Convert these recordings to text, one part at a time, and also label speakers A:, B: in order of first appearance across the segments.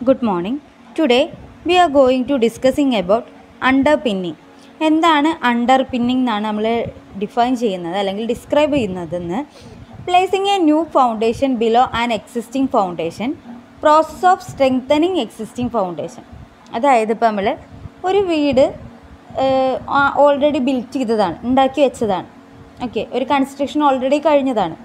A: Good morning. Today we are going to discussing about underpinning. എന്താണ് underpinning എന്നാണ് നമ്മൾ define ചെയ്യുന്നത് അല്ലെങ്കിൽ ഡിസ്ക്രൈബ് ചെയ്യുന്നതെന്ന് placing a new foundation below an existing foundation process of strengthening existing foundation അതായത് ഇപ്പോൾ നമ്മൾ ഒരു വീട് ഓൾറെഡി ബിൽറ്റ് ചെയ്തതാണ് ഉണ്ടാക്കി വെച്ചതാണ് ഓക്കെ ഒരു കൺസ്ട്രക്ഷൻ ഓൾറെഡി കഴിഞ്ഞതാണ്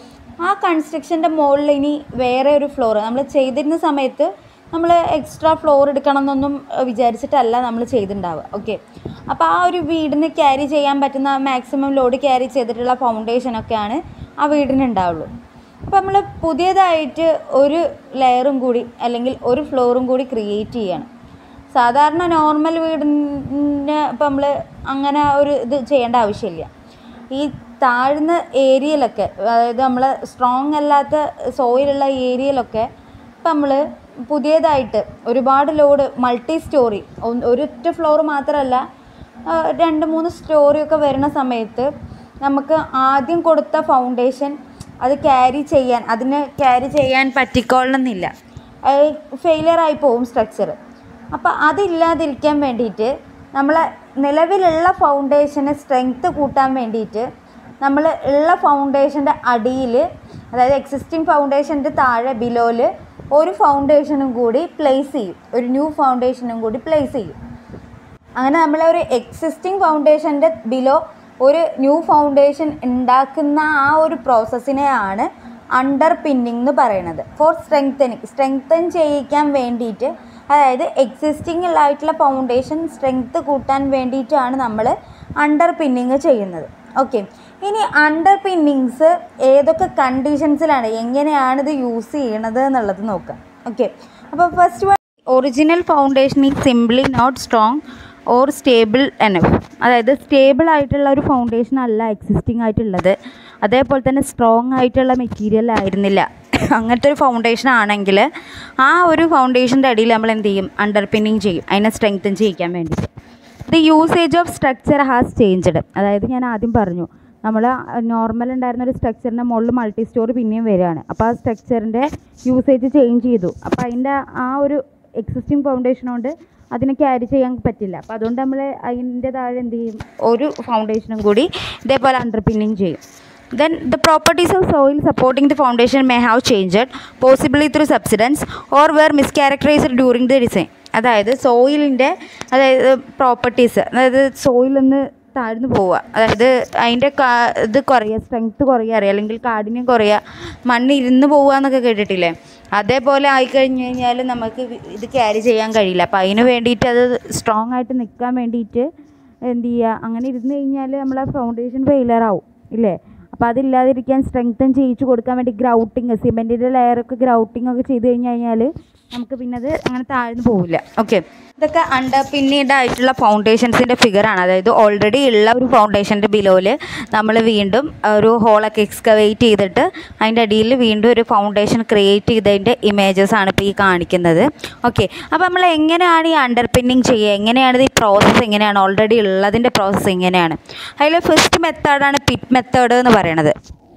A: ആ കൺസ്ട്രക്ഷൻ്റെ മുകളിൽ ഇനി വേറെ ഒരു ഫ്ലോർ നമ്മൾ ചെയ്തിരുന്ന സമയത്ത് നമ്മൾ എക്സ്ട്രാ ഫ്ലോർ എടുക്കണം എന്നൊന്നും ഏഹ്, വിചാരിച്ചിട്ടല്ല നമ്മൾ ചെയ്തിട്ടുണ്ടാവുക ഓക്കെ അപ്പോൾ ആ ഒരു വീടിന് ക്യാരി ചെയ്യാൻ പറ്റുന്ന മാക്സിമം ലോഡ് ക്യാരി ചെയ്തിട്ടുള്ള ഫൗണ്ടേഷനൊക്കെയാണ് ആ വീടിന് ഉണ്ടാവുള്ളൂ അപ്പോൾ നമ്മൾ പുതിയതായിട്ട് ഒരു ലെയറും കൂടി അല്ലെങ്കിൽ ഒരു ഫ്ലോറും കൂടി ക്രിയേറ്റ് ചെയ്യണം സാധാരണ നോർമൽ വീടിന് ഇപ്പം നമ്മൾ അങ്ങനെ ഒരു ഇത് ചെയ്യേണ്ട ആവശ്യമില്ല ഈ താഴ്ന്ന ഏരിയയിലൊക്കെ അതായത് നമ്മൾ സ്ട്രോങ് അല്ലാത്ത സോയിലുള്ള ഏരിയയിലൊക്കെ ഇപ്പം നമ്മൾ പുതിയതായിട്ട് ഒരുപാട് ലോഡ് മൾട്ടി സ്റ്റോറി ഒരൊറ്റ ഫ്ലോർ മാത്രമല്ല ആ, രണ്ട് മൂന്ന് സ്റ്റോറിയൊക്കെ വരുന്ന സമയത്ത് നമുക്ക് ആദ്യം കൊടുത്ത ഫൗണ്ടേഷൻ അത് ക്യാരി ചെയ്യാൻ അതിന് ക്യാരി ചെയ്യാൻ പറ്റിക്കൊള്ളണമെന്നില്ല അത് ഫെയിലിയർ ആയി പോവും സ്ട്രക്ചർ അപ്പോൾ അതില്ലാതിരിക്കാൻ വേണ്ടിയിട്ട് നമ്മൾ നിലവിലുള്ള ഫൗണ്ടേഷന് സ്ട്രെങ്ത്ത് കൂട്ടാൻ വേണ്ടിയിട്ട് നമ്മൾ ഉള്ള ഫൗണ്ടേഷൻ്റെ അടിയിൽ അതായത് എക്സിസ്റ്റിംഗ് ഫൗണ്ടേഷൻ്റെ താഴെ ബിലോയിൽ ഒരു ഫൗണ്ടേഷനും കൂടി പ്ലേസ് ചെയ്യും ഒരു ന്യൂ ഫൗണ്ടേഷനും കൂടി പ്ലേസ് ചെയ്യും അങ്ങനെ നമ്മൾ ഒരു എക്സിസ്റ്റിംഗ് ഫൗണ്ടേഷൻ്റെ ബിലോ ഒരു ന്യൂ ഫൗണ്ടേഷൻ ഉണ്ടാക്കുന്ന ആ ഒരു പ്രോസസ്സിനെയാണ് അണ്ടർ പിന്നിങ് എന്ന് പറയുന്നത് ഫോർ സ്ട്രെങ്തനിങ് സ്ട്രെങ്തൻ ചെയ്യിക്കാൻ വേണ്ടിയിട്ട് അതായത് എക്സിസ്റ്റിംഗ് ആയിട്ടുള്ള ഫൗണ്ടേഷൻ സ്ട്രെങ്ത് കൂട്ടാൻ വേണ്ടിയിട്ടാണ് നമ്മൾ അണ്ടർ പിന്നിങ് ചെയ്യുന്നത് ഓക്കെ ഇനി അണ്ടർ പിന്നിങ്സ് ഏതൊക്കെ കണ്ടീഷൻസിലാണ് എങ്ങനെയാണ് ഇത് യൂസ് ചെയ്യണത് എന്നുള്ളത് നോക്കാം ഓക്കെ അപ്പോൾ first one original foundation is simply not strong or stable enough അതായത് സ്റ്റേബിൾ ആയിട്ടുള്ള ഒരു ഫൗണ്ടേഷൻ അല്ല എക്സിസ്റ്റിംഗ് ആയിട്ടുള്ളത് അതേപോലെ തന്നെ സ്ട്രോങ് ആയിട്ടുള്ള മെറ്റീരിയൽ ആയിരുന്നില്ല അങ്ങനത്തെ ഒരു ഫൗണ്ടേഷൻ ആണെങ്കിൽ ആ ഒരു ഫൗണ്ടേഷൻ്റെ അടിയിൽ നമ്മൾ എന്ത് ചെയ്യും അണ്ടർ പിന്നിങ് ചെയ്യും അതിനെ സ്ട്രെങ്തൻ ചെയ്യിക്കാൻ വേണ്ടിയിട്ട് the usage of structure has changed അതായത് ഞാൻ ആദ്യം പറഞ്ഞു നമ്മൾ നോർമൽ ഉണ്ടായിരുന്ന ഒരു സ്ട്രക്ചറിൻ്റെ മുകളിൽ മൾട്ടി സ്റ്റോറി പിന്നെയും വരികയാണ് അപ്പോൾ ആ സ്ട്രക്ചറിൻ്റെ യൂസേജ് ചേഞ്ച് ചെയ്തു അപ്പോൾ അതിൻ്റെ ആ ഒരു എക്സിസ്റ്റിംഗ് ഫൗണ്ടേഷൻ കൊണ്ട് അതിനെ ക്യാരി ചെയ്യാൻ പറ്റില്ല അപ്പോൾ അതുകൊണ്ട് നമ്മൾ അതിൻ്റെ താഴെ എന്ത് ചെയ്യും ഒരു ഫൗണ്ടേഷനും കൂടി ഇതേപോലെ അണ്ടർ പിന്നിങ് ചെയ്യും then the properties of soil supporting the foundation may have changed possibly through subsidence or were mischaracterised during the design അതായത് സോയിലിൻ്റെ അതായത് പ്രോപ്പർട്ടീസ് അതായത് സോയിൽ ഒന്ന് താഴ്ന്നു പോവുക അതായത് അതിൻ്റെ കാ ഇത് കുറയുക സ്ട്രെങ്ത്ത് കുറയുക അറിയാം അല്ലെങ്കിൽ കാഠിന്യം കുറയുക മണ്ണ് ഇരുന്ന് പോവുക എന്നൊക്കെ കേട്ടിട്ടില്ലേ അതേപോലെ ആയിക്കഴിഞ്ഞ് കഴിഞ്ഞാൽ നമുക്ക് ഇത് ക്യാരി ചെയ്യാൻ കഴിയില്ല അപ്പോൾ അതിന് വേണ്ടിയിട്ട് അത് സ്ട്രോങ് ആയിട്ട് നിൽക്കാൻ വേണ്ടിയിട്ട് എന്ത് ചെയ്യുക അങ്ങനെ ഇരുന്ന് കഴിഞ്ഞാൽ നമ്മളെ ഫൗണ്ടേഷൻ ഫെയിലർ ആവും ഇല്ലേ അപ്പോൾ അതില്ലാതിരിക്കാൻ സ്ട്രെങ്തൻ ചെയ്യിച്ച് കൊടുക്കാൻ വേണ്ടി ഗ്രൗട്ടിങ് സിമെൻറ്റിൻ്റെ ലെയറൊക്കെ ഗ്രൗട്ടിങ് ഒക്കെ ചെയ്ത് കഴിഞ്ഞ് കഴിഞ്ഞാൽ നമുക്ക് പിന്നെ അത് അങ്ങനെ താഴ്ന്നു പോവില്ല ഓക്കെ ഇതൊക്കെ അണ്ടർ പിന്നീട് ആയിട്ടുള്ള ഫൗണ്ടേഷൻസിൻ്റെ ഫിഗറാണ് അതായത് ഓൾറെഡി ഉള്ള ഒരു ഫൗണ്ടേഷൻ്റെ ബിലോയിൽ നമ്മൾ വീണ്ടും ഒരു ഹോളൊക്കെ എക്സ്കവേറ്റ് ചെയ്തിട്ട് അതിൻ്റെ അടിയിൽ വീണ്ടും ഒരു ഫൗണ്ടേഷൻ ക്രിയേറ്റ് ചെയ്തതിൻ്റെ ഇമേജസ് ആണ് ഇപ്പോൾ ഈ കാണിക്കുന്നത് ഓക്കെ അപ്പോൾ നമ്മൾ എങ്ങനെയാണ് ഈ അണ്ടർ പിന്നിങ് ചെയ്യുക എങ്ങനെയാണ് ഈ പ്രോസസ്സ് എങ്ങനെയാണ് ഓൾറെഡി ഉള്ളതിൻ്റെ പ്രോസസ്സ് എങ്ങനെയാണ് അതിൽ ഫസ്റ്റ് മെത്തേഡാണ് പിറ്റ് മെത്തേഡ് എന്ന് പറയണത്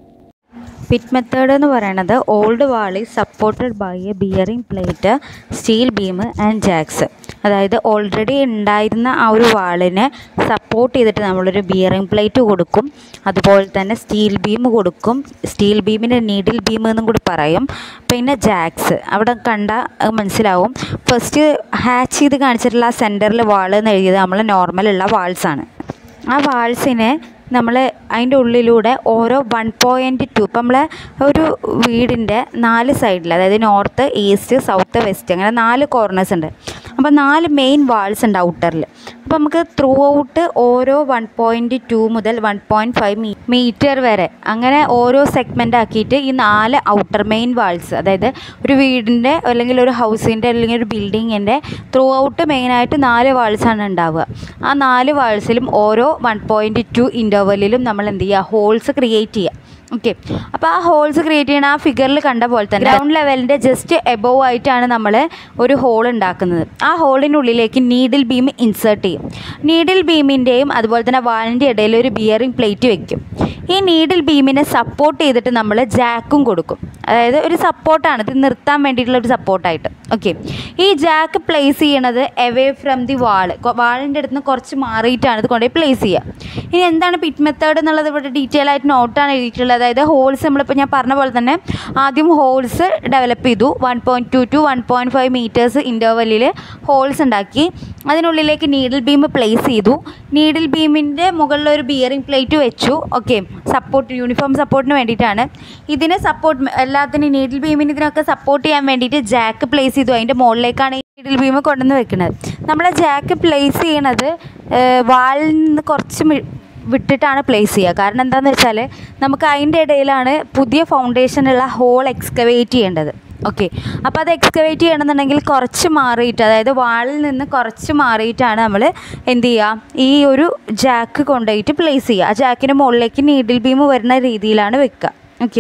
A: പിറ്റ് മെത്തേഡ് എന്ന് പറയുന്നത് old wall is supported by a bearing plate steel beam and jacks അതായത് ഓൾറെഡി ഉണ്ടായിരുന്ന ആ ഒരു വാളിനെ സപ്പോർട്ട് ചെയ്തിട്ട് നമ്മളൊരു ബിയറിംഗ് പ്ലേറ്റ് കൊടുക്കും അതുപോലെ തന്നെ സ്റ്റീൽ ബീം കൊടുക്കും സ്റ്റീൽ ബീമിൻ്റെ നീഡിൽ ബീം എന്നും കൂടി പറയും പിന്നെ ജാക്സ് അവിടെ കണ്ട മനസ്സിലാവും ഫസ്റ്റ് ഹാച്ച് ചെയ്ത് കാണിച്ചിട്ടുള്ള ആ സെൻറ്ററിൽ വാൾ എന്ന് എഴുതിയത് നമ്മൾ നോർമലുള്ള വാൾസാണ് ആ വാൾസിനെ നമ്മൾ അതിൻ്റെ ഉള്ളിലൂടെ ഓരോ വൺ പോയിൻറ്റ് ടു ഇപ്പം നമ്മളെ ഒരു വീടിൻ്റെ നാല് സൈഡിൽ അതായത് നോർത്ത് ഈസ്റ്റ് സൗത്ത് വെസ്റ്റ് അങ്ങനെ നാല് കോർണേഴ്സ് ഉണ്ട് അപ്പോൾ നാല് മെയിൻ വാൾസ് ഉണ്ട് ഔട്ടറിൽ അപ്പോൾ നമുക്ക് ത്രൂ ഔട്ട് ഓരോ വൺ പോയിൻറ്റ് ടു മുതൽ വൺ പോയിൻറ്റ് ഫൈവ് മീറ്റർ വരെ അങ്ങനെ ഓരോ സെഗ്മെൻ്റ് ആക്കിയിട്ട് ഈ നാല് ഔട്ടർ മെയിൻ വാൾസ് അതായത് ഒരു വീടിൻ്റെ അല്ലെങ്കിൽ ഒരു ഹൗസിൻ്റെ അല്ലെങ്കിൽ ഒരു ബിൽഡിങ്ങിൻ്റെ ത്രൂ ഔട്ട് മെയിനായിട്ട് നാല് വാൾസാണ് ഉണ്ടാവുക ആ നാല് വാൾസിലും ഓരോ വൺ പോയിൻറ്റ് ടു ഇൻ്റർവെല്ലിലും നമ്മൾ എന്ത് ചെയ്യുക ഹോൾസ് ക്രിയേറ്റ് ചെയ്യുക ഓക്കെ അപ്പോൾ ആ ഹോൾസ് ക്രിയേറ്റ് ചെയ്യണ ആ ഫിഗറിൽ കണ്ട പോലെ തന്നെ ഗ്രൗണ്ട് ലെവലിൻ്റെ ജസ്റ്റ് എബോവ് ആയിട്ടാണ് നമ്മൾ ഒരു ഹോൾ ഉണ്ടാക്കുന്നത് ആ ഹോളിനുള്ളിലേക്ക് നീഡിൽ ബീം ഇൻസേർട്ട് ചെയ്യും നീഡിൽ ബീമിൻ്റെയും അതുപോലെ തന്നെ വാളിൻ്റെ ഇടയിൽ ഒരു ബിയറിംഗ് പ്ലേറ്റ് വെക്കും ഈ നീഡിൽ ബീമിനെ സപ്പോർട്ട് ചെയ്തിട്ട് നമ്മൾ ജാക്കും കൊടുക്കും അതായത് ഒരു സപ്പോർട്ടാണ് ഇത് നിർത്താൻ വേണ്ടിയിട്ടുള്ള ഒരു സപ്പോർട്ടായിട്ട് ഓക്കെ ഈ ജാക്ക് പ്ലേസ് ചെയ്യണത് എവേ ഫ്രം ദി വാൾ വാളിൻ്റെ അടുത്ത് നിന്ന് കുറച്ച് മാറിയിട്ടാണ് ഇത് കൊണ്ടുപോയി പ്ലേസ് ചെയ്യുക ഇനി എന്താണ് പിറ്റ് മെത്തേഡ് എന്നുള്ളത് ഇവിടെ ഡീറ്റെയിൽ ആയിട്ട് നോട്ടാണ് എഴുതിയിട്ടുള്ളത് അതായത് ഹോൾസ് നമ്മളിപ്പോൾ ഞാൻ പറഞ്ഞ പോലെ തന്നെ ആദ്യം ഹോൾസ് ഡെവലപ്പ് ചെയ്തു one point two to one point five metres ഇൻ്റർവെല്ലിൽ ഹോൾസ് ഉണ്ടാക്കി അതിനുള്ളിലേക്ക് നീഡിൽ ബീം പ്ലേസ് ചെയ്തു നീഡിൽ ബീമിൻ്റെ മുകളിൽ ഒരു ബിയറിംഗ് പ്ലേറ്റ് വെച്ചു ഓക്കെ സപ്പോർട്ട് യൂണിഫോം സപ്പോർട്ടിന് വേണ്ടിയിട്ടാണ് ഇതിന് സപ്പോർട്ട് എല്ലാത്തിനും നീഡിൽ ബീമിന് ഇതിനൊക്കെ സപ്പോർട്ട് ചെയ്യാൻ വേണ്ടിയിട്ട് ജാക്ക് പ്ലേസ് ചെയ്തു അതിൻ്റെ മുകളിലേക്കാണ് ഈ നീഡിൽ ബീം കൊണ്ടുവന്ന് വെക്കുന്നത് നമ്മൾ ജാക്ക് പ്ലേസ് ചെയ്യണത് വാളിൽ നിന്ന് കുറച്ച് മി- വിട്ടിട്ടാണ് പ്ലേസ് ചെയ്യുക കാരണം എന്താണെന്ന് വെച്ചാൽ നമുക്ക് അതിൻ്റെ ഇടയിലാണ് പുതിയ ഫൗണ്ടേഷനുള്ള ഹോൾ എക്സ്കവേറ്റ് ചെയ്യേണ്ടത് ഓക്കെ അപ്പോൾ അത് എക്സ്കവേറ്റ് ചെയ്യണമെന്നുണ്ടെങ്കിൽ കുറച്ച് മാറിയിട്ട് അതായത് വാളിൽ നിന്ന് കുറച്ച് മാറിയിട്ടാണ് നമ്മൾ എന്ത് ചെയ്യുക ഈ ഒരു ജാക്ക് കൊണ്ടുപോയിട്ട് പ്ലേസ് ചെയ്യുക ആ ജാക്കിന് മുകളിലേക്ക് നീഡിൽ ബീം വരുന്ന രീതിയിലാണ് വെക്കുക ഓക്കെ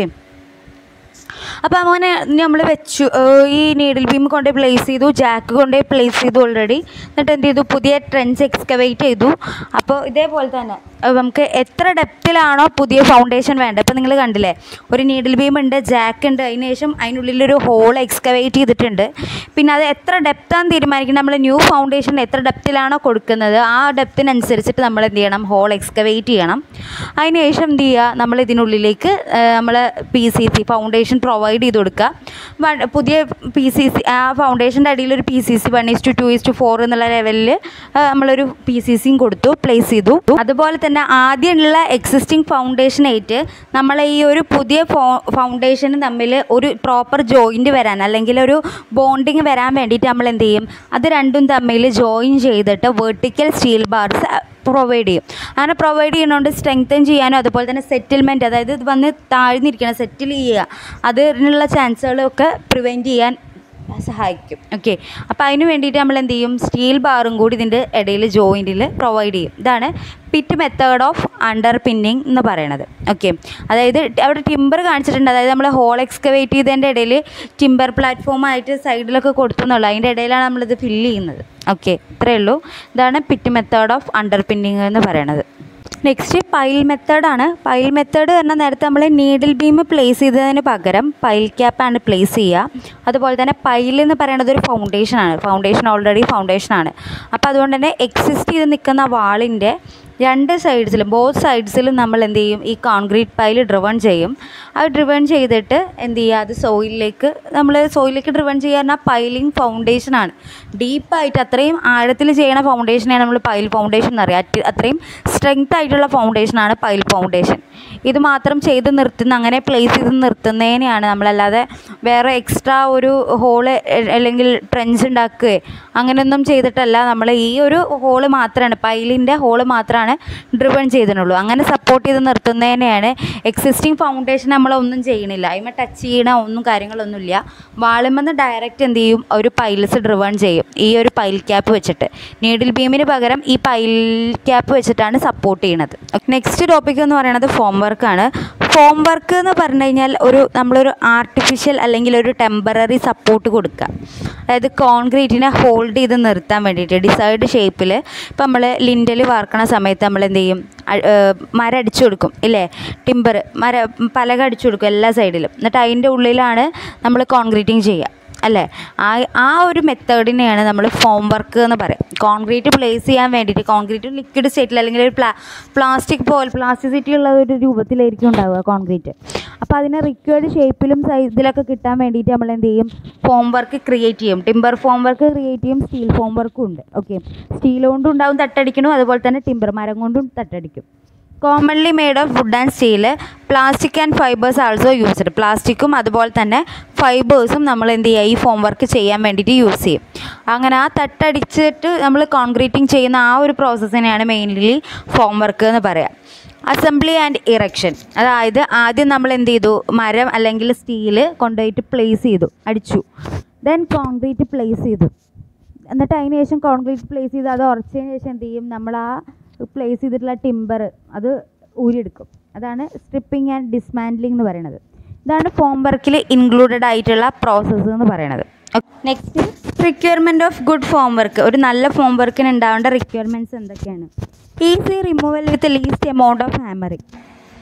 A: അപ്പോൾ അങ്ങനെ നമ്മൾ വെച്ചു ഏഹ് ഈ നീഡിൽ ബീം കൊണ്ട് പ്ലേസ് ചെയ്തു ജാക്ക് കൊണ്ട് പ്ലേസ് ചെയ്തു ഓൾറെഡി എന്നിട്ട് എന്ത് ചെയ്തു പുതിയ ട്രെൻസ് എക്സ്കവേറ്റ് ചെയ്തു അപ്പോൾ ഇതേപോലെ തന്നെ ഏഹ് നമുക്ക് എത്ര ഡെപ്തിലാണോ പുതിയ ഫൗണ്ടേഷൻ വേണ്ടത് ഇപ്പോൾ നിങ്ങൾ കണ്ടില്ലേ ഒരു നീഡിൽ ബീം ഉണ്ട് ജാക്ക് ഉണ്ട് അതിന് ശേഷം അതിനുള്ളിലൊരു ഹോൾ എക്സ്കവേറ്റ് ചെയ്തിട്ടുണ്ട് പിന്നെ അത് എത്ര ഡെപ്താന്ന് തീരുമാനിക്കണം നമ്മൾ ന്യൂ ഫൗണ്ടേഷൻ എത്ര ഡെപ്തിലാണോ കൊടുക്കുന്നത് ആ ഡെപ്തിനനുസരിച്ചിട്ട് നമ്മൾ എന്ത് ചെയ്യണം ഹോൾ എക്സ്കവേറ്റ് ചെയ്യണം അതിന് ശേഷം എന്ത് ചെയ്യുക നമ്മൾ ഇതിനുള്ളിലേക്ക് നമ്മൾ P C C foundation provide ചെയ്ത് കൊടുക്കുക വൺ പുതിയ പി സി സി ആ ഫൗണ്ടേഷൻ്റെ അടിയിൽ ഒരു P C C one is to two is to four എന്നുള്ള ലെവലിൽ നമ്മളൊരു പി സി സിയും കൊടുത്തു പ്ലേസ് ചെയ്തു അതുപോലെ തന്നെ ആദ്യമുള്ള എക്സിസ്റ്റിംഗ് ഫൗണ്ടേഷനായിട്ട് നമ്മൾ ഈ ഒരു പുതിയ ഫൗണ്ടേഷനും തമ്മിൽ ഒരു പ്രോപ്പർ ജോയിൻറ്റ് വരാൻ അല്ലെങ്കിൽ ഒരു ബോണ്ടിങ് വരാൻ വേണ്ടിയിട്ട് നമ്മൾ എന്ത് ചെയ്യും അത് രണ്ടും തമ്മിൽ ജോയിൻ ചെയ്തിട്ട് വെർട്ടിക്കൽ സ്റ്റീൽ ബാർസ് പ്രൊവൈഡ് ചെയ്യും അങ്ങനെ പ്രൊവൈഡ് ചെയ്യുന്നതുകൊണ്ട് സ്ട്രെങ്തൻ ചെയ്യാനും അതുപോലെ തന്നെ സെറ്റിൽമെൻറ്റ് അതായത് ഇത് വന്ന് താഴ്ന്നിരിക്കണം സെറ്റിൽ ചെയ്യുക അതിനുള്ള ചാൻസുകളൊക്കെ പ്രിവെൻറ്റ് ചെയ്യാൻ സഹായിക്കും ഓക്കെ അപ്പോൾ അതിന് വേണ്ടിയിട്ട് നമ്മൾ എന്ത് ചെയ്യും സ്റ്റീൽ ബാറും കൂടി ഇതിൻ്റെ ഇടയിൽ ജോയിൻറ്റിൽ പ്രൊവൈഡ് ചെയ്യും ഇതാണ് pit method of underpinning എന്ന് പറയണത് ഓക്കെ അതായത് അവിടെ ടിമ്പർ കാണിച്ചിട്ടുണ്ട് അതായത് നമ്മൾ ഹോൾ എക്സ്കവേറ്റ് ചെയ്തതിൻ്റെ ഇടയിൽ ടിമ്പർ പ്ലാറ്റ്ഫോമായിട്ട് സൈഡിലൊക്കെ കൊടുത്തുന്നുള്ളൂ അതിൻ്റെ ഇടയിലാണ് നമ്മളിത് ഫില്ല് ചെയ്യുന്നത് ഓക്കെ ഇത്രയേ ഉള്ളൂ ഇതാണ് pit method of underpinning എന്ന് പറയണത് നെക്സ്റ്റ് പൈൽ മെത്തേഡാണ് പൈൽ മെത്തേഡ് പറഞ്ഞാൽ നേരത്തെ നമ്മൾ നീഡിൽ ബീം പ്ലേസ് ചെയ്തതിന് പകരം പൈൽ ക്യാപ്പാണ് പ്ലേസ് ചെയ്യുക അതുപോലെ തന്നെ പൈൽ എന്ന് പറയുന്നത് ഒരു ഫൗണ്ടേഷനാണ് ഫൗണ്ടേഷൻ ഓൾറെഡി ഫൗണ്ടേഷനാണ് അപ്പോൾ അതുകൊണ്ട് തന്നെ എക്സിസ്റ്റ് ചെയ്ത് നിൽക്കുന്ന വാളിൻ്റെ രണ്ട് സൈഡ്സിലും ബോത്ത് സൈഡ്സിലും നമ്മൾ എന്ത് ചെയ്യും ഈ കോൺക്രീറ്റ് പൈൽ ഡ്രിവൺ ചെയ്യും അത് ഡ്രിവൺ ചെയ്തിട്ട് എന്ത് ചെയ്യുക അത് സോയിലിലേക്ക് നമ്മൾ സോയിലിലേക്ക് ഡ്രിവൺ ചെയ്യുക പറഞ്ഞാൽ പൈലിംഗ് ഫൗണ്ടേഷനാണ് ഡീപ്പായിട്ട് അത്രയും ആഴത്തിൽ ചെയ്യണ ഫൗണ്ടേഷനാണ് നമ്മൾ പൈൽ ഫൗണ്ടേഷൻ എന്ന് പറയുക അറ്റ് അത്രയും സ്ട്രെങ്ത് ആയിട്ടുള്ള ഫൗണ്ടേഷനാണ് പൈൽ ഫൗണ്ടേഷൻ ഇത് മാത്രം ചെയ്ത് നിർത്തുന്ന അങ്ങനെ പ്ലേസ് ചെയ്ത് നിർത്തുന്നതിനെയാണ് നമ്മളല്ലാതെ വേറെ എക്സ്ട്രാ ഒരു ഹോള് അല്ലെങ്കിൽ ട്രെഞ്ച് ഉണ്ടാക്കുകയോ അങ്ങനെയൊന്നും ചെയ്തിട്ടല്ല നമ്മൾ ഈ ഒരു ഹോള് മാത്രമാണ് പൈലിൻ്റെ ഹോള് മാത്രമാണ് ഡ്രിവൺ ചെയ്തിട്ടുള്ളൂ അങ്ങനെ സപ്പോർട്ട് ചെയ്ത് നിർത്തുന്നതിനെയാണ് എക്സിസ്റ്റിംഗ് ഫൗണ്ടേഷൻ നമ്മളൊന്നും ചെയ്യണില്ല അതിമ ടച്ച് ചെയ്യണ ഒന്നും കാര്യങ്ങളൊന്നുമില്ല വാളുമെന്ന് ഡയറക്റ്റ് എന്ത് ചെയ്യും ഒരു പൈൽസ് ഡ്രിവൺ ചെയ്യും ഈ ഒരു പൈൽ ക്യാപ്പ് വെച്ചിട്ട് നീഡിൽ ബീമിന് പകരം ഈ പൈൽ ക്യാപ്പ് വെച്ചിട്ടാണ് സപ്പോർട്ട് ചെയ്യണത് നെക്സ്റ്റ് ടോപ്പിക് എന്ന് പറയുന്നത് ഫോം വർക്കാണ് ഫോം വർക്ക് എന്ന് പറഞ്ഞു കഴിഞ്ഞാൽ ഒരു നമ്മളൊരു ആർട്ടിഫിഷ്യൽ അല്ലെങ്കിൽ ഒരു ടെമ്പററി സപ്പോർട്ട് കൊടുക്കുക അതായത് കോൺക്രീറ്റിനെ ഹോൾഡ് ചെയ്ത് നിർത്താൻ വേണ്ടിയിട്ട് ഡിസൈഡ് ഷേപ്പിൽ ഇപ്പം നമ്മൾ ലിൻഡൽ വാർക്കണ സമയത്ത് നമ്മൾ എന്ത് ചെയ്യും അ- ഏഹ് മരം അടിച്ചു കൊടുക്കും ഇല്ലേ ടിമ്പർ മര പലക അടിച്ചു കൊടുക്കും എല്ലാ സൈഡിലും എന്നിട്ട് അതിൻ്റെ ഉള്ളിലാണ് നമ്മൾ കോൺക്രീറ്റിങ് ചെയ്യുക അല്ലേ ആ ആ ഒരു മെത്തേഡിനെയാണ് നമ്മൾ ഫോം വർക്ക് എന്ന് പറയും കോൺക്രീറ്റ് പ്ലേസ് ചെയ്യാൻ വേണ്ടിയിട്ട് കോൺക്രീറ്റ് ലിക്വിഡ് സ്റ്റേറ്റിൽ അല്ലെങ്കിൽ ഒരു പ്ലാ പ്ലാസ്റ്റിക് പോലെ പ്ലാസ്റ്റിസിറ്റി ഉള്ള ഒരു രൂപത്തിലായിരിക്കും ഉണ്ടാവുക കോൺക്രീറ്റ് അപ്പോൾ അതിനെ റിക്വയർഡ് ഷേപ്പിലും സൈസിലൊക്കെ കിട്ടാൻ വേണ്ടിയിട്ട് നമ്മൾ എന്ത് ചെയ്യും ഫോം വർക്ക് ക്രിയേറ്റ് ചെയ്യും ടിമ്പർ ഫോം വർക്ക് ക്രിയേറ്റ് ചെയ്യും സ്റ്റീൽ ഫോം വർക്കും ഉണ്ട് ഓക്കെ സ്റ്റീൽ കൊണ്ടും ഉണ്ടാവും തട്ടടിക്കണു അതുപോലെ തന്നെ ടിമ്പർ മരം കൊണ്ടും തട്ടടിക്കും commonly made of wood and steel plastic and fibres also used പ്ലാസ്റ്റിക്കും അതുപോലെ തന്നെ ഫൈബേഴ്സും നമ്മൾ എന്ത് ചെയ്യുക ഈ ഫോം വർക്ക് ചെയ്യാൻ വേണ്ടിയിട്ട് യൂസ് ചെയ്യും അങ്ങനെ ആ തട്ടടിച്ചിട്ട് നമ്മൾ കോൺക്രീറ്റിംഗ് ചെയ്യുന്ന ആ ഒരു പ്രോസസ്സിനെയാണ് മെയിൻലി ഫോം വർക്ക് എന്ന് പറയാം അസംബ്ലി ആൻഡ് ഇറക്ഷൻ അതായത് ആദ്യം നമ്മൾ എന്ത് ചെയ്തു മരം അല്ലെങ്കിൽ സ്റ്റീൽ കൊണ്ടുപോയിട്ട് പ്ലേസ് ചെയ്തു അടിച്ചു ദെൻ കോൺക്രീറ്റ് പ്ലേസ് ചെയ്തു എന്നിട്ട് അതിന് ശേഷം കോൺക്രീറ്റ് പ്ലേസ് ചെയ്ത് അത് ഉറച്ചതിന് ശേഷം എന്ത് ചെയ്യും നമ്മൾ ആ പ്ലേസ് ചെയ്തിട്ടുള്ള ടിമ്പർ അത് ഊരിയെടുക്കും അതാണ് സ്ട്രിപ്പിംഗ് ആൻഡ് ഡിസ്മാൻഡ്ലിംഗ് എന്ന് പറയുന്നത് ഇതാണ് ഫോം വർക്കിൽ ഇൻക്ലൂഡഡ് ആയിട്ടുള്ള പ്രോസസ്സ് എന്ന് പറയുന്നത് next requirement of good formwork ഒരു നല്ല ഫോം വർക്കിന് ഉണ്ടാവേണ്ട റിക്വയർമെൻറ്റ്സ് എന്തൊക്കെയാണ് easy removal with least amount of hammering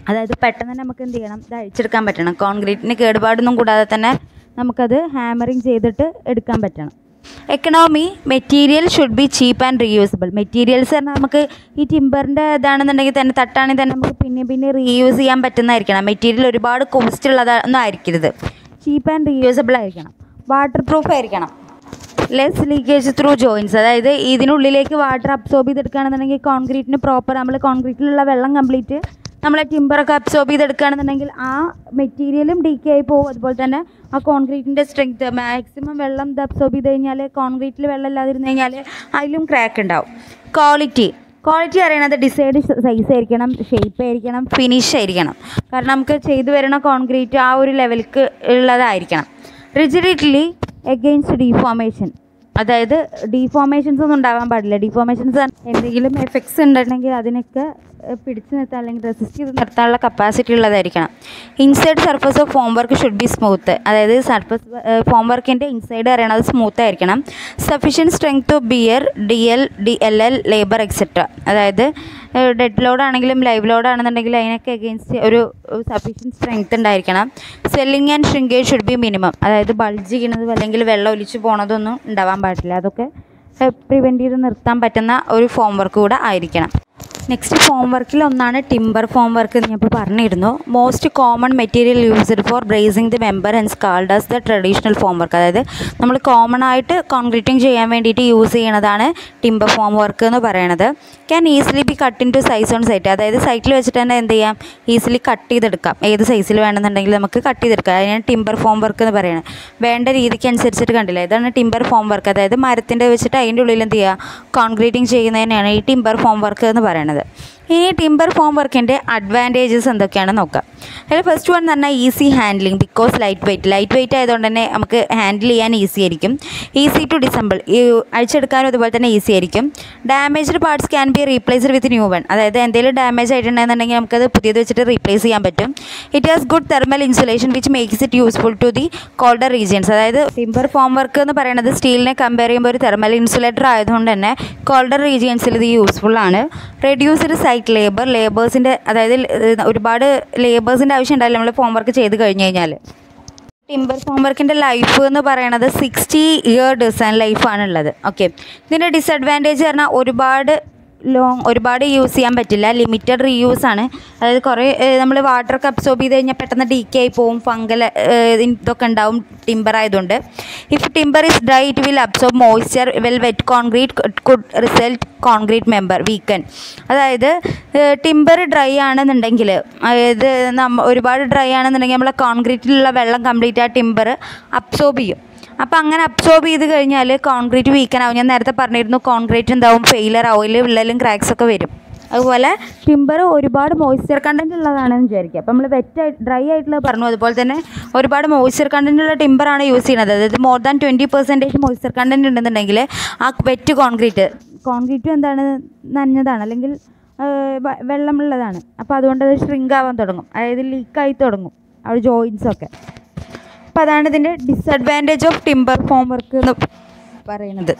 A: അതായത് പെട്ടെന്ന് തന്നെ നമുക്ക് എന്ത് ചെയ്യണം ഇത് അഴിച്ചെടുക്കാൻ പറ്റണം കോൺക്രീറ്റിന് കേടുപാടൊന്നും കൂടാതെ തന്നെ നമുക്കത് ഹാമറിങ് ചെയ്തിട്ട് എടുക്കാൻ പറ്റണം economy material should be cheap and reusable materials പറഞ്ഞാൽ നമുക്ക് ഈ ടിമ്പറിൻ്റെ ഇതാണെന്നുണ്ടെങ്കിൽ തന്നെ തട്ടാണെങ്കിൽ തന്നെ നമുക്ക് പിന്നെ പിന്നെ റീയൂസ് ചെയ്യാൻ പറ്റുന്നതായിരിക്കണം മെറ്റീരിയൽ ഒരുപാട് കോസ്റ്റ് ഉള്ളതൊന്നും ആയിരിക്കരുത് ചീപ്പ് ആൻഡ് റീയൂസബിൾ ആയിരിക്കണം വാട്ടർ പ്രൂഫ് ആയിരിക്കണം ലെസ് ലീക്കേജ് ത്രൂ ജോയിൻസ് അതായത് ഇതിനുള്ളിലേക്ക് വാട്ടർ അബ്സോർബ് ചെയ്തെടുക്കുകയാണെന്നുണ്ടെങ്കിൽ കോൺക്രീറ്റിന് പ്രോപ്പർ നമ്മൾ കോൺക്രീറ്റിലുള്ള വെള്ളം കംപ്ലീറ്റ് നമ്മളെ ടിമ്പറൊക്കെ അബ്സോർബ് ചെയ്തെടുക്കുകയാണെന്നുണ്ടെങ്കിൽ ആ മെറ്റീരിയലും ഡീക്കേ ആയി പോകും അതുപോലെ തന്നെ ആ കോൺക്രീറ്റിൻ്റെ സ്ട്രെങ്ത് മാക്സിമം വെള്ളം ഇത് അബ്സോർബ് ചെയ്ത് കഴിഞ്ഞാൽ കോൺക്രീറ്റിൽ വെള്ളം ഇല്ലാതിരുന്ന് കഴിഞ്ഞാൽ അതിലും ക്രാക്ക് ഉണ്ടാവും ക്വാളിറ്റി ക്വാളിറ്റി അറിയണത് ഡിസൈഡ് സൈസ് ആയിരിക്കണം ഷേപ്പ് ആയിരിക്കണം ഫിനിഷ് ആയിരിക്കണം കാരണം നമുക്ക് ചെയ്തു വരുന്ന കോൺക്രീറ്റ് ആ ഒരു ലെവൽക്ക് ഉള്ളതായിരിക്കണം റിജിഡിറ്റ്ലി എഗെയിൻസ്റ്റ് ഡീഫോമേഷൻ അതായത് ഡീഫോമേഷൻസ് ഒന്നും ഉണ്ടാകാൻ പാടില്ല ഡീഫോമേഷൻസ് എന്തെങ്കിലും എഫക്ട്സ് ഉണ്ടെങ്കിൽ അതിനൊക്കെ ഏഹ്, പിടിച്ചു നിർത്താൻ അല്ലെങ്കിൽ റെസിസ്റ്റ് ചെയ്ത് നിർത്താനുള്ള കപ്പാസിറ്റി ഉള്ളതായിരിക്കണം inside surface of form work should be smooth അതായത് സർഫസ് ഫോം വർക്കിൻ്റെ ഇൻസൈഡ് അറിയണത് സ്മൂത്ത് ആയിരിക്കണം sufficient strength of bear D L D L L labour etcetera അതായത് ഡെഡ് ലോഡ് ആണെങ്കിലും ലൈവ് ലോഡ് ആണെന്നുണ്ടെങ്കിൽ അതിനൊക്കെ അഗെയിൻസ്റ്റ് ഒരു സഫീഷ്യൻറ്റ് സ്ട്രെങ്ത് ഉണ്ടായിരിക്കണം swelling and shrinkage should be minimum അതായത് ബൾജ് ചെയ്യണതും അല്ലെങ്കിൽ വെള്ളം ഒലിച്ച് പോണതൊന്നും ഉണ്ടാവാൻ പാടില്ല അതൊക്കെ പ്രിവെൻറ്റ് ചെയ്ത് നിർത്താൻ പറ്റുന്ന ഒരു ഫോം വർക്ക് കൂടെ ആയിരിക്കണം നെക്സ്റ്റ് ഫോം വർക്കിൽ ഒന്നാണ് ടിമ്പർ ഫോം വർക്ക് എന്ന് ഞാൻ ഇപ്പോൾ പറഞ്ഞിരുന്നു most common material used for bracing the member and is called as the traditional form work അതായത് നമ്മൾ കോമൺ ആയിട്ട് കോൺക്രീറ്റിംഗ് ചെയ്യാൻ വേണ്ടിയിട്ട് യൂസ് ചെയ്യണതാണ് ടിമ്പർ ഫോം വർക്ക് എന്ന് പറയുന്നത് can easily be cut into size on site അതായത് സൈറ്റിൽ വെച്ചിട്ട് തന്നെ എന്ത് ചെയ്യാം ഈസിലി കട്ട് ചെയ്തെടുക്കാം ഏത് സൈസിൽ വേണമെന്നുണ്ടെങ്കിൽ നമുക്ക് കട്ട് ചെയ്തെടുക്കാം അതിനാണ് ടിമ്പർ ഫോം വർക്ക് എന്ന് പറയുന്നത് വേണ്ട രീതിക്ക് അനുസരിച്ചിട്ട് കണ്ടില്ല ഇതാണ് ടിമ്പർ ഫോം വർക്ക് അതായത് മരത്തിൻ്റെ വെച്ചിട്ട് അതിൻ്റെ ഉള്ളിൽ എന്ത് ചെയ്യുക കോൺക്രീറ്റിംഗ് ചെയ്യുന്നതിനാണ് ഈ ടിമ്പർ ഫോം വർക്ക് എന്ന് പറയുന്നത് ഇനി ടിമ്പർ ഫോം വർക്കിൻ്റെ അഡ്വാൻറ്റേജസ് എന്തൊക്കെയാണെന്ന് നോക്കാം അതിൽ ഫസ്റ്റ് വൺ എന്ന് പറഞ്ഞാൽ easy handling because light weight light weight ആയതുകൊണ്ട് തന്നെ നമുക്ക് ഹാൻഡിൽ ചെയ്യാൻ ഈസി ആയിരിക്കും ഈസി ടു ഡിസംബിൾ ഈ അഴിച്ചെടുക്കാനും അതുപോലെ തന്നെ ഈസി ആയിരിക്കും damaged parts can be replaced with new one അതായത് എന്തെങ്കിലും ഡാമേജ് ആയിട്ടുണ്ടെന്നുണ്ടെങ്കിൽ നമുക്കത് പുതിയത് വെച്ചിട്ട് റീപ്ലേസ് ചെയ്യാൻ പറ്റും it has good thermal insulation which makes it useful to the colder regions അതായത് ടിമ്പർ ഫോം വർക്ക് എന്ന് പറയുന്നത് സ്റ്റീലിനെ കമ്പയർ ചെയ്യുമ്പോൾ ഒരു തെർമൽ ഇൻസുലേറ്റർ ആയതുകൊണ്ട് തന്നെ കോൾഡർ റീജിയൻസിൽ ഇത് യൂസ്ഫുൾ ആണ് റെഡ്യൂസ്ഡ് സൈറ്റ് ലേബർ ലേബേഴ്സിൻ്റെ അതായത് ല- ഒരുപാട് ലേബേഴ്സിൻ്റെ ആവശ്യം ഉണ്ടാവില്ല നമ്മൾ ഫോം വർക്ക് ചെയ്ത് കഴിഞ്ഞ് കഴിഞ്ഞാൽ ടിമ്പർ ഫോം വർക്കിൻ്റെ ലൈഫ് എന്ന് പറയുന്നത് സിക്സ്റ്റി ഇയർ ഡിസൈൻ ലൈഫാണുള്ളത് ഓക്കെ ഇതിൻ്റെ ഡിസഡ്വാൻറ്റേജ് പറഞ്ഞാൽ ഒരുപാട് ലോങ് ഒരുപാട് യൂസ് ചെയ്യാൻ പറ്റില്ല ലിമിറ്റഡ് റീയൂസ് ആണ് അതായത് കുറേ നമ്മൾ വാട്ടറൊക്കെ അബ്സോർബ് ചെയ്ത് കഴിഞ്ഞാൽ പെട്ടെന്ന് ഡീക്കേ ആയി പോവും ഫംഗൽ ഇതൊക്കെ ഉണ്ടാവും ടിമ്പർ ആയതുകൊണ്ട് if timber is dry it will absorb moisture well wet concrete could result concrete member weaken അതായത് ടിമ്പർ ഡ്രൈ ആണെന്നുണ്ടെങ്കിൽ അതായത് നമ്മ ഒരുപാട് ഡ്രൈ ആണെന്നുണ്ടെങ്കിൽ നമ്മളെ കോൺക്രീറ്റിലുള്ള വെള്ളം കംപ്ലീറ്റ് ആ ടിമ്പർ അബ്സോർബ് ചെയ്യും അപ്പോൾ അങ്ങനെ അബ്സോർബ് ചെയ്ത് കഴിഞ്ഞാൽ കോൺക്രീറ്റ് വീക്കൻ ആവും ഞാൻ നേരത്തെ പറഞ്ഞിരുന്നു കോൺക്രീറ്റ് എന്താവും ഫെയിലർ ആവും അതിൽ വിള്ളലും ക്രാക്സ് ഒക്കെ വരും അതുപോലെ ടിമ്പർ ഒരുപാട് മോയ്സ്ചർ കണ്ടൻറ് ഉള്ളതാണെന്ന് വിചാരിക്കുക അപ്പോൾ നമ്മൾ വെറ്റ് ആയിട്ട് ഡ്രൈ ആയിട്ടുള്ള പറഞ്ഞു അതുപോലെ തന്നെ ഒരുപാട് മോയ്സ്ചർ കണ്ടൻറ് ഉള്ള ടിമ്പറാണ് യൂസ് ചെയ്യുന്നത് അതായത് more than twenty percentage moisture content ഉണ്ടെന്നുണ്ടെങ്കിൽ ആ വെറ്റ് കോൺക്രീറ്റ് കോൺക്രീറ്റും എന്താണ് നനഞ്ഞതാണ് അല്ലെങ്കിൽ ആ, വെ- വെള്ളമുള്ളതാണ് അപ്പോൾ അതുകൊണ്ട് അത് ഷ്രിങ്ക് ആവാൻ തുടങ്ങും അതായത് ലീക്കായി തുടങ്ങും ആ ഒരു ജോയിൻസ് ഒക്കെ അപ്പോൾ അതാണ് ഇതിൻ്റെ disadvantage of timber form work എന്ന് പറയുന്നത്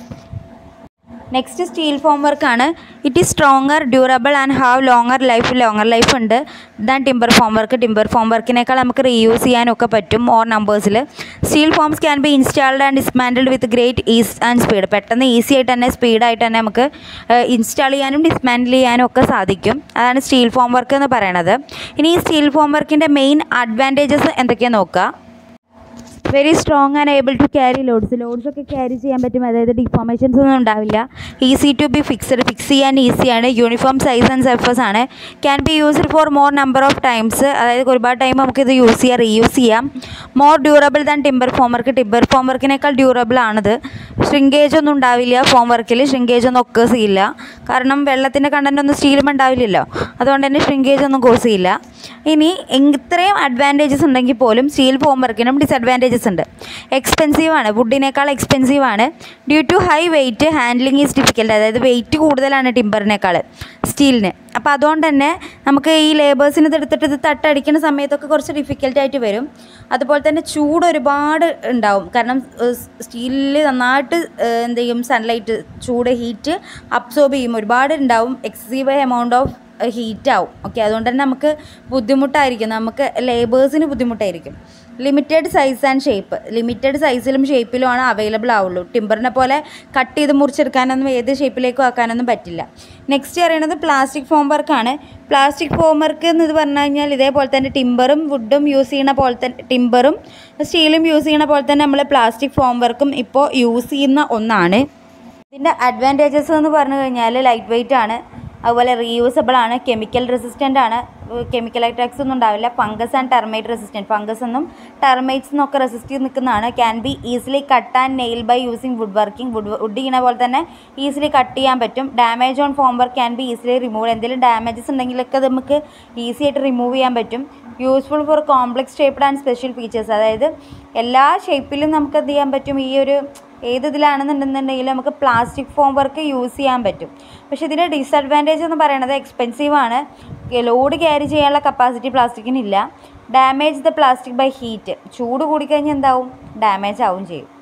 A: നെക്സ്റ്റ് സ്റ്റീൽ ഫോം വർക്കാണ് it is stronger durable and have longer life longer life ഉണ്ട് than timber form work timber form വർക്കിനേക്കാൾ നമുക്ക് റീയൂസ് ചെയ്യാനൊക്കെ പറ്റും മോർ നമ്പേഴ്സിൽ steel forms can be installed and dismantled with great ease and speed പെട്ടെന്ന് easy ആയിട്ട് തന്നെ സ്പീഡായിട്ട് തന്നെ നമുക്ക് ഇൻസ്റ്റാൾ ചെയ്യാനും ഡിസ്മാൻഡിൽ ചെയ്യാനും ഒക്കെ സാധിക്കും അതാണ് സ്റ്റീൽ ഫോം വർക്ക് എന്ന് പറയണത് ഇനി ഈ സ്റ്റീൽ ഫോം വർക്കിൻ്റെ മെയിൻ അഡ്വാൻറ്റേജസ് എന്തൊക്കെയാണെന്ന് നോക്കുക very strong and able to carry loads loads ഒക്കെ ക്യാരി ചെയ്യാൻ പറ്റും അതായത് ഡിഫോമേഷൻസ് ഒന്നും ഉണ്ടാവില്ല easy to be fixed fix ചെയ്യാൻ ഈസിയാണ് യൂണിഫോം സൈസ് ആൻഡ് സർഫസ് ആണ് can be used for more number of times അതായത് ഒരുപാട് ടൈം നമുക്ക് ഇത് യൂസ് ചെയ്യാം റീയൂസ് ചെയ്യാം more durable than timber form work timber form വർക്കിനേക്കാൾ ഡ്യൂറബിൾ ആണിത് ഷ്രിങ്കേജ് ഒന്നും ഉണ്ടാവില്ല ഫോം വർക്കിൽ ഷ്രിങ്കേജ് ഒന്നും ഒക്കേഴ്സ് ചെയ്യില്ല കാരണം വെള്ളത്തിൻ്റെ കണ്ടൻ്റ് ഒന്നും സ്റ്റീലും ഉണ്ടാവില്ലല്ലോ അതുകൊണ്ട് തന്നെ ഷ്രിങ്കേജ് ഒന്നും കോസ് ചെയ്യില്ല ഇനി ഇത്രയും അഡ്വാൻറ്റേജസ് ഉണ്ടെങ്കിൽ പോലും സ്റ്റീൽ ഫോം വർക്കിനും ഡിസഡ്വാൻറ്റേജസ് ഉണ്ട് എക്സ്പെൻസീവ് ആണ് വുഡിനേക്കാൾ എക്സ്പെൻസീവ് ആണ് due to high weight handling is difficult അതായത് വെയിറ്റ് കൂടുതലാണ് ടിമ്പറിനേക്കാൾ സ്റ്റീലിന് അപ്പോൾ അതുകൊണ്ട് തന്നെ നമുക്ക് ഈ ലേബേഴ്സിന് ഇത് എടുത്തിട്ട് ഇത് തട്ടടിക്കുന്ന സമയത്തൊക്കെ കുറച്ച് ഡിഫിക്കൽട്ടായിട്ട് വരും അതുപോലെ തന്നെ ചൂട് ഒരുപാട് ഉണ്ടാവും കാരണം സ്റ്റീലിൽ നന്നായിട്ട് ഏഹ്, എന്ത് ചെയ്യും സൺലൈറ്റ് ചൂട് ഹീറ്റ് അബ്സോർബ് ചെയ്യും ഒരുപാട് ഉണ്ടാവും എക്സസീവ് എമൗണ്ട് ഓഫ് ഹീറ്റ് ആവും ഓക്കെ അതുകൊണ്ട് തന്നെ നമുക്ക് ബുദ്ധിമുട്ടായിരിക്കും നമുക്ക് ലേബേഴ്സിന് ബുദ്ധിമുട്ടായിരിക്കും limited size and shape limited സൈസിലും ഷേപ്പിലുമാണ് അവൈലബിൾ ആവുള്ളൂ ടിമ്പറിനെ പോലെ കട്ട് ചെയ്ത് മുറിച്ചെടുക്കാനൊന്നും ഏത് ഷേപ്പിലേക്കും ആക്കാനൊന്നും പറ്റില്ല നെക്സ്റ്റ് പറയുന്നത് പ്ലാസ്റ്റിക് ഫോം വർക്കാണ് പ്ലാസ്റ്റിക് ഫോം വർക്ക് എന്ന് പറഞ്ഞു കഴിഞ്ഞാൽ ഇതേപോലെ തന്നെ ടിമ്പറും വുഡും യൂസ് ചെയ്യണ പോലെ തന്നെ ടിമ്പറും സ്റ്റീലും യൂസ് ചെയ്യണ പോലെ തന്നെ നമ്മൾ പ്ലാസ്റ്റിക് ഫോം വർക്കും ഇപ്പോൾ യൂസ് ചെയ്യുന്ന ഒന്നാണ് ഇതിൻ്റെ അഡ്വാൻറ്റേജസ് എന്ന് പറഞ്ഞു കഴിഞ്ഞാൽ ലൈറ്റ് വെയിറ്റ് ആണ് അതുപോലെ റീയൂസബിൾ ആണ് കെമിക്കൽ റെസിസ്റ്റൻ്റ് ആണ് കെമിക്കൽ അറ്റാക്സ് ഒന്നും ഉണ്ടാവില്ല fungus and termite resistant fungus എന്നും ടെർമൈറ്റ്സ് എന്നൊക്കെ റെസിസ്റ്റ് ചെയ്ത് നിൽക്കുന്നതാണ് can be easily cut and nail by using wood working wood wood ചെയ്യുന്ന പോലെ തന്നെ ഈസിലി കട്ട് ചെയ്യാൻ പറ്റും damage on form work can be easily remove എന്തെങ്കിലും ഡാമേജസ് ഉണ്ടെങ്കിലൊക്കെ അത് നമുക്ക് ഈസി ആയിട്ട് റിമൂവ് ചെയ്യാൻ പറ്റും useful for complex shaped and special features അതായത് എല്ലാ ഷേപ്പിലും നമുക്ക് എന്ത് ചെയ്യാൻ പറ്റും ഈ ഒരു ഏത് ഇതിലാണെന്നുണ്ടെന്നുണ്ടെങ്കിലും നമുക്ക് പ്ലാസ്റ്റിക് ഫോം വർക്ക് യൂസ് ചെയ്യാൻ പറ്റും പക്ഷേ ഇതിൻ്റെ ഡിസഡ്വാൻറ്റേജ് എന്ന് പറയുന്നത് എക്സ്പെൻസീവ് ആണ് ലോഡ് ക്യാരി ചെയ്യാനുള്ള കപ്പാസിറ്റി പ്ലാസ്റ്റിക്കിനില്ല damage the plastic by heat ചൂട് കൂടിക്കഴിഞ്ഞാൽ എന്താവും ഡാമേജ് ആവും ചെയ്യും